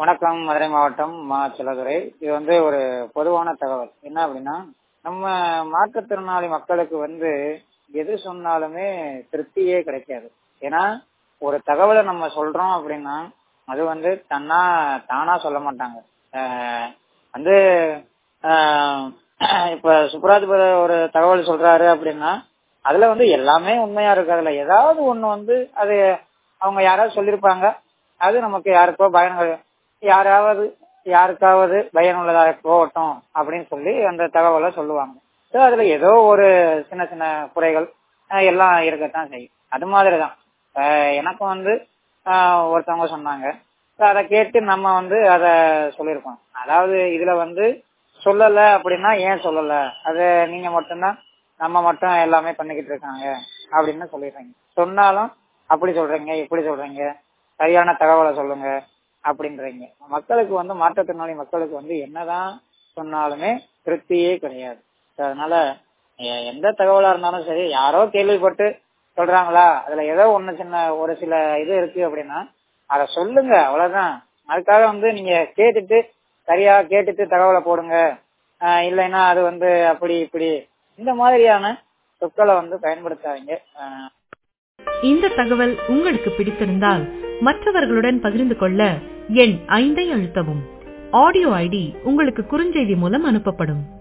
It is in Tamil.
வணக்கம் மதுரை மாவட்டம் மா செல்லதுரை இது வந்து ஒரு பொதுவான தகவல் என்ன அப்படின்னா நம்ம மாற்றுத்திறனாளி மக்களுக்கு வந்து எது சொன்னாலுமே திருப்தியே கிடைக்காது ஏன்னா ஒரு தகவலை நம்ம சொல்றோம் அப்படின்னா அது வந்து தன்னா தானா சொல்ல மாட்டாங்க ஆஹ் வந்து ஆஹ் இப்ப சுப்ராஜ் பிரதர் ஒரு தகவல் சொல்றாரு அப்படின்னா அதுல வந்து எல்லாமே உண்மையா இருக்கு அதுல ஏதாவது ஒண்ணு வந்து அது அவங்க யாராவது சொல்லியிருப்பாங்க அது நமக்கு யாருக்கோ பயன் யாராவது யாருக்காவது பயனுள்ளதாக போகட்டும் அப்படின்னு சொல்லி அந்த தகவலை சொல்லுவாங்க ஸோ அதுல ஏதோ ஒரு சின்ன சின்ன குறைகள் ஆஹ் எல்லாம் இருக்கத்தான் செய்யும் அது மாதிரிதான் ஆஹ் எனக்கும் வந்து ஆஹ் ஒருத்தவங்க சொன்னாங்க So அதை கேட்டு நம்ம வந்து அத சொல்லியிருக்கோம் அதாவது இதுல வந்து சொல்லல அப்படின்னா ஏன் சொல்லல அது நீங்க மட்டும்தான் நம்ம மட்டும் எல்லாமே பண்ணிக்கிட்டு இருக்காங்க அப்படின்னு சொல்லிடுறீங்க சொன்னாலும் அப்படி சொல்றீங்க இப்படி சொல்றீங்க சரியான தகவலை சொல்லுங்க அப்படின்றீங்க மக்களுக்கு வந்து மாற்றுத்திறனாளி மக்களுக்கு வந்து என்னதான் சொன்னாலுமே திருப்தியே கிடையாது So அதனால எ- எந்த தகவலா இருந்தாலும் சரி யாரோ கேள்விப்பட்டு சொல்றாங்களா அதுல ஏதோ ஒண்ணு சின்ன ஒரு சில இது இருக்கு அப்படின்னா அத சொல்லுங்க அவ்வளவுதான் அதுக்காக வந்து நீங்க கேட்டுட்டு சரியா கேட்டுட்டு தகவலை போடுங்க ஆஹ் இல்லைன்னா அது வந்து அப்படி இப்படி இந்த மாதிரியான சொற்களை வந்து பயன்படுத்தாதீங்க ஆஹ் இந்த தகவல் உங்களுக்கு பிடித்திருந்தால் மற்றவர்களுடன் பகிர்ந்து கொள்ள எண் ஐந்தை அழுத்தவும் ஆடியோ ஐடி உங்களுக்கு குறுஞ்செய்தி மூலம் அனுப்பப்படும்